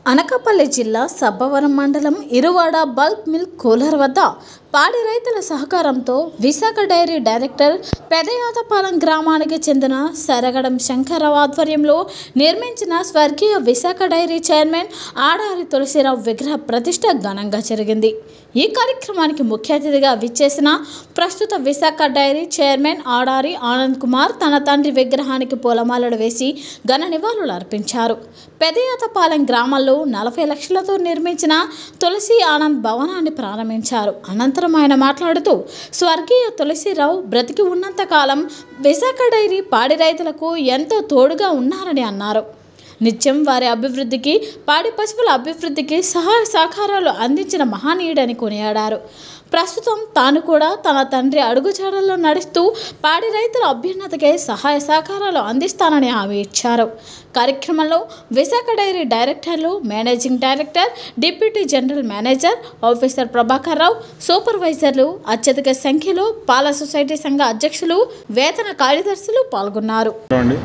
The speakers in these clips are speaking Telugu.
అనకాపల్లి జిల్లా సబ్బవరం మండలం ఇరువాడ బల్క్ మిల్క్ కూలర్ వద్ద పాడి రైతుల సహకారంతో విశాఖ డైరీ డైరెక్టర్ పెదయాతపాలెం గ్రామానికి చెందిన సరగడం శంకర్రావు ఆధ్వర్యంలో నిర్మించిన స్వర్గీయ విశాఖ డైరీ చైర్మన్ ఆడారి తులసిరావు విగ్రహ ప్రతిష్ట ఘనంగా జరిగింది ఈ కార్యక్రమానికి ముఖ్య అతిథిగా విచ్చేసిన ప్రస్తుత విశాఖ డైరీ చైర్మన్ ఆడారి ఆనంద్ కుమార్ తన తండ్రి విగ్రహానికి పూలమాలలు వేసి ఘన నివాళులు అర్పించారు పెదయాతపాలెం గ్రామంలో నలభై లక్షలతో నిర్మించిన తులసి ఆనంద్ భవనాన్ని ప్రారంభించారు అనంతరం ఆయన మాట్లాడుతూ స్వర్గీయ తులసిరావు బ్రతికి ఉన్నంతకాలం విశాఖ డైరీ పాడి రైతులకు ఎంతో తోడుగా ఉన్నారని అన్నారు నిత్యం వారి అభివృద్ధికి పాడి పశువుల అభివృద్ధికి సహాయ సహకారాలు అందించిన మహానీయుడని కొనియాడారు ప్రస్తుతం తాను కూడా తన తండ్రి అడుగుజాడల్లో నడుస్తూ పాడి రైతుల అభ్యున్నతికై సహాయ సహకారాలు అందిస్తానని హామీ ఇచ్చారు కార్యక్రమంలో విశాఖ డైరీ డైరెక్టర్లు managing director deputy general manager officer Prabhakar Rao సూపర్వైజర్లు అత్యధిక సంఖ్యలో పాల సొసైటీ సంఘ అధ్యక్షులు వేతన కార్యదర్శులు పాల్గొన్నారు అండి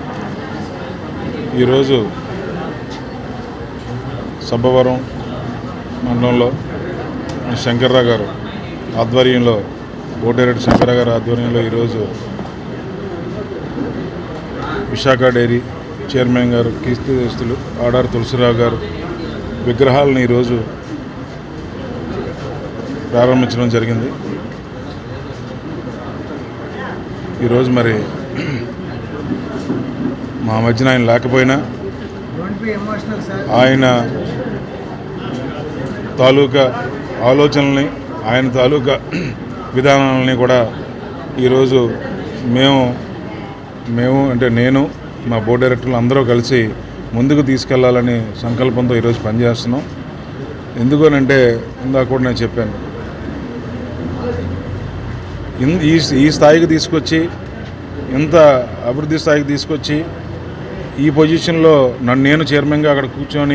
ఈరోజు సబ్బవరం మండలంలో మన శంకర్రావు గారు ఆధ్వర్యంలో కోటేరెడ్డి శంకర్రావు గారి ఆధ్వర్యంలో ఈరోజు విశాఖ డైరీ చైర్మన్ గారు కీర్తిస్తులు ఆడారు తులసిరావు గారు విగ్రహాలను ఈరోజు ప్రారంభించడం జరిగింది ఈరోజు మరి మా మధ్యన ఆయన లేకపోయినా ఆయన తాలూకా ఆలోచనల్ని ఆయన తాలూకా విధానాలని కూడా ఈరోజు మేము మేము అంటే నేను మా బోర్డు డైరెక్టర్లు అందరూ కలిసి ముందుకు తీసుకెళ్లాలని సంకల్పంతో ఈరోజు పనిచేస్తున్నాం ఎందుకనంటే ఇందాక కూడా నేను చెప్పాను ఇన్- ఈ ఈ స్థాయికి తీసుకొచ్చి ఇంత అభివృద్ధి స్థాయికి తీసుకొచ్చి ఈ పొజిషన్లో నన్ను నేను చైర్మన్గా అక్కడ కూర్చొని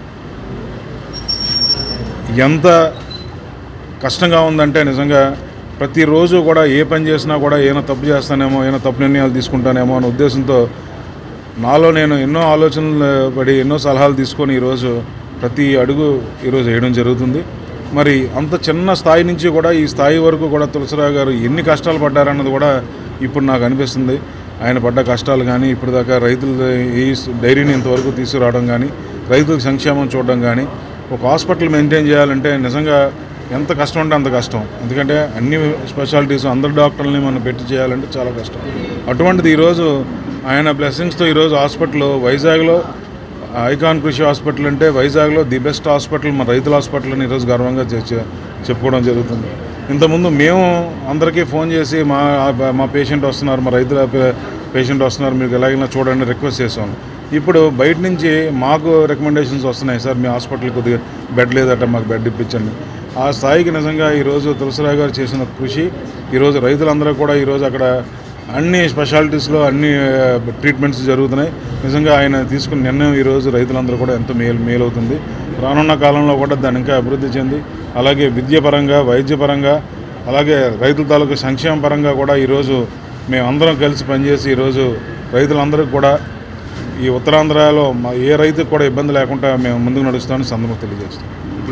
ఎంత కష్టంగా ఉందంటే నిజంగా ప్రతిరోజు కూడా ఏ పని చేసినా కూడా ఏమైనా తప్పు చేస్తానేమో ఏమైనా తప్పు నిర్ణయాలు తీసుకుంటానేమో అనే ఉద్దేశంతో నాలో నేను ఎన్నో ఆలోచనలు పడి ఎన్నో సలహాలు తీసుకొని ఈరోజు ప్రతి అడుగు ఈరోజు వేయడం జరుగుతుంది మరి అంత చిన్న స్థాయి నుంచి కూడా ఈ స్థాయి వరకు కూడా తులసిరావు గారు ఎన్ని కష్టాలు పడ్డారన్నది కూడా ఇప్పుడు నాకు అనిపిస్తుంది ఆయన పడ్డ కష్టాలు కానీ ఇప్పుడు దాకా రైతుల ఈ డైరీని ఇంతవరకు తీసుకురావడం కానీ రైతులకు సంక్షేమం చూడడం కానీ ఒక హాస్పిటల్ మెయింటైన్ చేయాలంటే నిజంగా ఎంత కష్టం అంటే అంత కష్టం ఎందుకంటే అన్ని స్పెషాలిటీస్ అందరు డాక్టర్లని మనం పెట్టి చేయాలంటే చాలా కష్టం అటువంటిది ఈరోజు ఆయన బ్లెస్సింగ్స్తో ఈరోజు హాస్పిటల్ వైజాగ్లో ఐకాన్ కృషి హాస్పిటల్ అంటే వైజాగ్లో ది బెస్ట్ హాస్పిటల్ మన రైతుల హాస్పిటల్ అని ఈరోజు గర్వంగా చె- చె- చెప్పుకోవడం జరుగుతుంది ఇంతకుముందు మేము అందరికీ ఫోన్ చేసి మా మా పేషెంట్ వస్తున్నారు మా రైతుల పేషెంట్ వస్తున్నారు మీకు ఎలాగైనా చూడండి రిక్వెస్ట్ చేసాం ఇప్పుడు బయట నుంచి మాకు రికమెండేషన్స్ వస్తున్నాయి సార్ మీ హాస్పిటల్ కొద్దిగా బెడ్ లేదట మాకు బెడ్ ఇప్పించండి ఆ స్థాయికి నిజంగా ఈరోజు తులసిరావు గారు చేసిన కృషి ఈరోజు రైతులందరూ కూడా ఈరోజు అక్కడ అన్ని స్పెషాలిటీస్లో అన్ని ఆ, ట్రీట్మెంట్స్ జరుగుతున్నాయి నిజంగా ఆయన తీసుకున్న నిర్ణయం ఈరోజు రైతులందరూ కూడా ఎంతో మేలు మేలవుతుంది రానున్న కాలంలో కూడా దాన్ని ఇంకా అభివృద్ధి చెంది అలాగే విద్యాపరంగా వైద్యపరంగా అలాగే రైతుల తాలూకు సంక్షేమ పరంగా కూడా ఈరోజు మేమందరం కలిసి పనిచేసి ఈరోజు రైతులందరికీ కూడా ఈ ఉత్తరాంధ్రలో మా ఏ రైతుకు కూడా ఇబ్బంది లేకుండా మేము ముందుకు నడుస్తామని సందర్భం తెలియజేస్తాం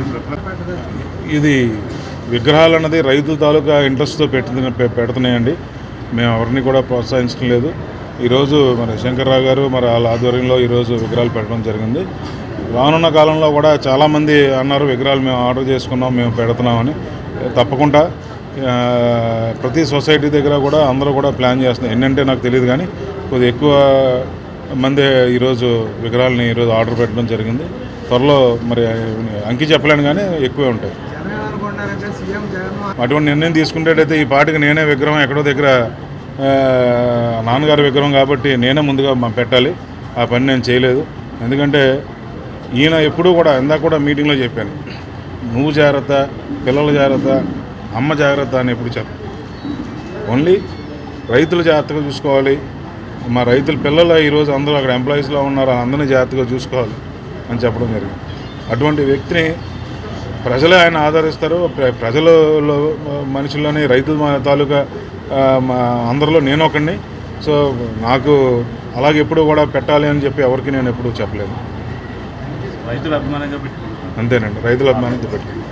ఇది విగ్రహాలు అన్నది రైతుల తాలూకా ఇంట్రెస్ట్తో పెడుతున్న పె- పెడుతున్నాయండి మేము ఎవరిని కూడా ప్రోత్సహించడం లేదు ఈరోజు మరి శంకర్రావు గారు మరి వాళ్ళ ఆధ్వర్యంలో ఈరోజు విగ్రహాలు పెట్టడం జరిగింది రానున్న కాలంలో కూడా చాలామంది అన్నారు విగ్రహాలు మేము ఆర్డర్ చేసుకున్నాం మేము పెడుతున్నామని తప్పకుండా ఆ, ప్రతి సొసైటీ దగ్గర కూడా అందరూ కూడా ప్లాన్ చేస్తున్నాం ఎన్నంటే నాకు తెలియదు కానీ కొద్దిగా ఎక్కువ మంది ఈరోజు విగ్రహాలని ఈరోజు ఆర్డర్ పెట్టడం జరిగింది త్వరలో మరి అంకి చెప్పలేను కానీ ఎక్కువే ఉంటాయి ఏమనుకుంటున్నారంటే సీఎం జగన్మోహన్ అటువంటి నిర్ణయం తీసుకునేటైతే ఈ పాటికి నేనే విగ్రహం ఎక్కడో దగ్గర ఆ, నాన్నగారి విగ్రహం కాబట్టి నేనే ముందుగా మ- పెట్టాలి ఆ పని నేను చేయలేదు ఎందుకంటే ఈయన ఎప్పుడూ కూడా ఇందాక కూడా మీటింగ్లో చెప్పాను నువ్వు జాగ్రత్త పిల్లల జాగ్రత్త అమ్మ జాగ్రత్త అని ఎప్పుడు చెప్ప ఓన్లీ రైతులు జాగ్రత్తగా చూసుకోవాలి మా రైతుల పిల్లలు ఈరోజు అందరూ అక్కడ ఎంప్లాయీస్లో ఉన్నారు అందరినీ జాగ్రత్తగా చూసుకోవాలి అని చెప్పడం జరిగింది అటువంటి వ్యక్తిని ప్రజలే ఆయన ఆదరిస్తారు ప్ర- ప్రజలలో మనుషుల్లోని రైతుల మా తాలూకా ఆ, మా అందరిలో నేను ఒకడిని సో నాకు అలాగే ఎప్పుడు కూడా పెట్టాలి అని చెప్పి ఎవరికి నేను ఎప్పుడూ చెప్పలేదు రైతుల అభిమానంగా పెట్టుకుంటున్నారు అంతేనండి రైతుల అభిమానంతో పెట్టుకుంటాం